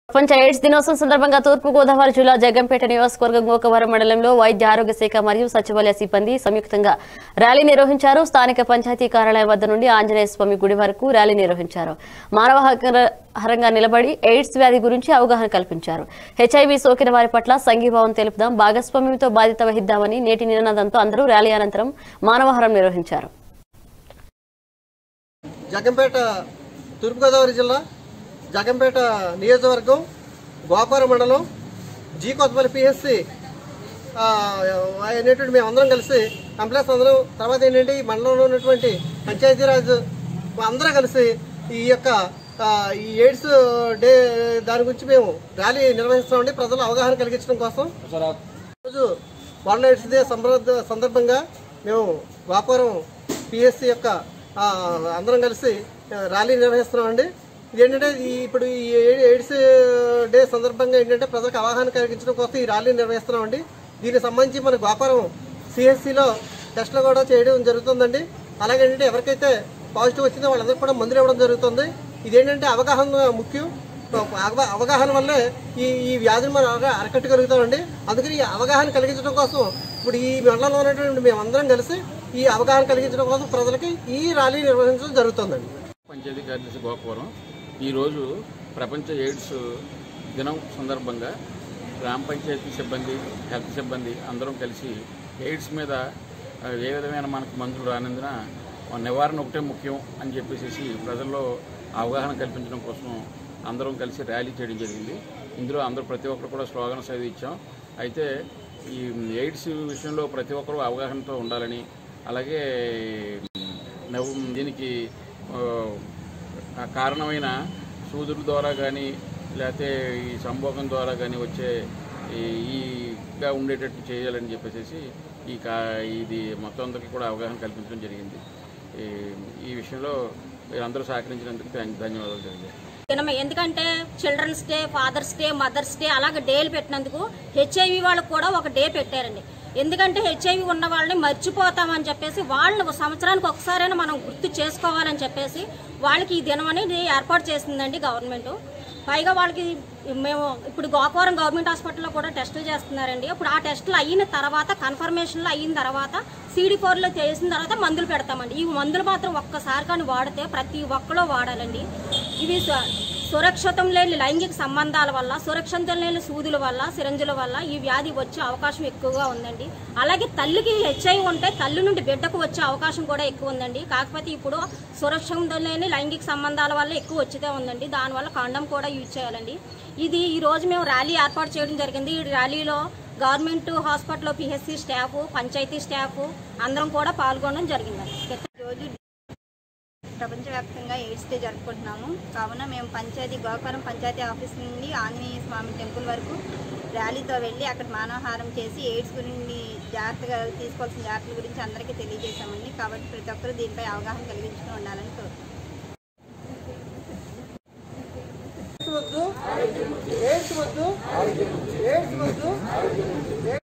ప్రపంచ ఎయిడ్స్ దినోత్సవం సందర్భంగా తూర్పు గోదావరి జిల్లా జగంపేట నియోజకవర్గం గోకవరం మండలంలో వైద్య ఆరోగ్య శాఖ మరియు సచివాలయ సిబ్బంది సంయుక్తంగా ర్యాలీ నిర్వహించారు స్థానిక పంచాయతీ కార్యాలయం వద్ద నుండి ఆంజనేయ స్వామి గుడి వరకు ర్యాలీ నిర్వహించారు మానవ హక్కుల- హరంగా నిలబడి ఎయిడ్స్ వ్యాధి గురించి అవగాహన కల్పించారు హెచ్ఐవి సోకిన వారి పట్ల సంఘీభావం తెలుపుదాం భాగస్వామ్యంతో బాధ్యత వహిద్దామని నేటి నినాదంతో అందరూ ర్యాలీ అనంతరం మానవహారం నిర్వహించారు జగంపేట తూర్పుగోదావరి జిల్లా జగంపేట నియోజకవర్గం గోపార మండలం జీ కొత్తపల్లి పిఎస్సి అనేటువంటి మేము అందరం కలిసి కంప్లైంట్స్ అందరం తర్వాత ఏంటంటే ఈ మండలంలో ఉన్నటువంటి పంచాయతీరాజ్ అందరం కలిసి ఈ యొక్క ఆ, ఈ ఎయిడ్స్ డే దాని గురించి మేము ర్యాలీ నిర్వహిస్తామండి ప్రజలు అవగాహన కలిగించడం కోసం రోజు వరల్డ్ ఎయిడ్స్ డే సంబర- సందర్భంగా మేము వాపురం పిఎస్సి యొక్క ఆ, అందరం కలిసి ఆ, ర్యాలీ నిర్వహిస్తున్నామండి ఇదేంటంటే ఈ ఇప్పుడు ఈ ఎయి- ఎయిడ్స్ డే సందర్భంగా ఏంటంటే ప్రజలకు అవగాహన కలిగించడం కోసం ఈ ర్యాలీ నిర్వహిస్తున్నామండి దీనికి సంబంధించి మన వాపురం సిఎస్సిలో టెస్టులు కూడా చేయడం జరుగుతుందండి అలాగే ఏంటంటే ఎవరికైతే పాజిటివ్ వచ్చిందో వాళ్ళందరికీ కూడా మందులు ఇవ్వడం జరుగుతుంది ఇదేంటంటే అవగాహన ముఖ్యం అవ- అవగాహన వల్లే ఈ ఈ వ్యాధిని మనం అర- అరకట్టగలుగుతామండి అందుకని ఈ అవగాహన కలిగించడం కోసం ఇప్పుడు ఈ మండలంలో ఉన్నటువంటి మేమందరం కలిసి ఈ అవగాహన కలిగించడం కోసం ప్రజలకి ఈ ర్యాలీ నిర్వహించడం జరుగుతుందండి పంచాయతీ కార్యదర్శి గోపవరం ఈరోజు ప్రపంచ ఎయిడ్స్ దినం సందర్భంగా గ్రామ పంచాయతీ సిబ్బంది హెల్త్ సిబ్బంది అందరం కలిసి ఎయిడ్స్ మీద ఆ, ఏ విధమైన మనకు మందులు రానందున నివారణ ఒకటే ముఖ్యం అని చెప్పేసి ప్రజల్లో అవగాహన కల్పించడం కోసం అందరం కలిసి ర్యాలీ చేయడం జరిగింది ఇందులో అందరూ ప్రతి ఒక్కరు కూడా స్లోగన్స్ అవి ఇచ్చాం అయితే ఈ ఎయిడ్స్ విషయంలో ప్రతి ఒక్కరూ అవగాహనతో ఉండాలని అలాగే నవ్వు దీనికి ఆ, ఆ కారణమైన సూదుల ద్వారా కానీ లేకపోతే ఈ సంభోగం ద్వారా కానీ వచ్చే ఈ- ఈగా ఉండేటట్టు చేయాలని చెప్పేసి ఈ కా ఇది మొత్తం అందరికీ కూడా అవగాహన కల్పించడం జరిగింది ఈ- ఈ విషయంలో మీరందరూ సహకరించినందుకు థ్యాంక్ ధన్యవాదాలు జరిగాయి దినమే ఎందుకంటే children's day father's day mother's day అలాగే డేలు పెట్టినందుకు హెచ్ఐవి వాళ్ళకు కూడా ఒక డే పెట్టారండి ఎందుకంటే హెచ్ఐవి ఉన్న వాళ్ళని మర్చిపోతామని చెప్పేసి వాళ్ళని ఒక సంవత్సరానికి ఒకసారైనా మనం గుర్తు చేసుకోవాలని చెప్పేసి వాళ్ళకి ఈ దినం అనేది ఏర్పాటు చేసిందండి గవర్నమెంట్ పైగా వాళ్ళకి మేము ఇప్పుడు గోకవరం గవర్నమెంట్ హాస్పిటల్లో కూడా టెస్టులు చేస్తున్నారండి ఇప్పుడు ఆ టెస్టులు అయిన తర్వాత కన్ఫర్మేషన్లు అయిన తర్వాత సీడీ ఫోర్లో చేసిన తర్వాత మందులు పెడతామండి ఈ మందులు మాత్రం ఒక్కసారి కానీ వాడితే ప్రతి ఒక్కరూ వాడాలండి ఇవి సు- సురక్షితం లేని లైంగిక సంబంధాల వల్ల సురక్షితం లేని సూదుల వల్ల సిరంజుల వల్ల ఈ వ్యాధి వచ్చే అవకాశం ఎక్కువగా ఉందండి అలాగే తల్లికి హెచ్ఐ ఉంటే తల్లి నుండి బిడ్డకు వచ్చే అవకాశం కూడా ఎక్కువ ఉందండి కాకపోతే ఇప్పుడు సురక్షితం లేని లైంగిక సంబంధాల వల్ల ఎక్కువ వచ్చితే ఉందండి దానివల్ల కాండం కూడా యూజ్ చేయాలండి ఇది ఈ రోజు మేము ర్యాలీ ఏర్పాటు చేయడం జరిగింది ఈ ర్యాలీలో గవర్నమెంట్ హాస్పిటల్లో పిహెచ్సి స్టాఫ్ పంచాయతీ స్టాఫ్ అందరం కూడా పాల్గొనడం జరిగిందండి రోజు ప్రపంచవ్యాప్తంగా ఎయిడ్స్ డే జరుపుకుంటున్నాము కావున మేము పంచాయతీ గోకవరం పంచాయతీ ఆఫీస్ నుండి ఆంజనేయ స్వామి టెంపుల్ వరకు ర్యాలీతో వెళ్ళి అక్కడ మానవహారం చేసి ఎయిడ్స్ గురించి జాగ్రత్తగా తీసుకోవాల్సిన జాగ్రత్తల గురించి అందరికీ తెలియజేశామండి కాబట్టి ప్రతి ఒక్కరూ దీనిపై అవగాహన కలిగించుతూ ఉండాలని కోరుతున్నాం ఎయిడ్స్ వద్దు ఎయిడ్స్ వద్దు ఎయిడ్స్ వద్దు ఎయిడ్స్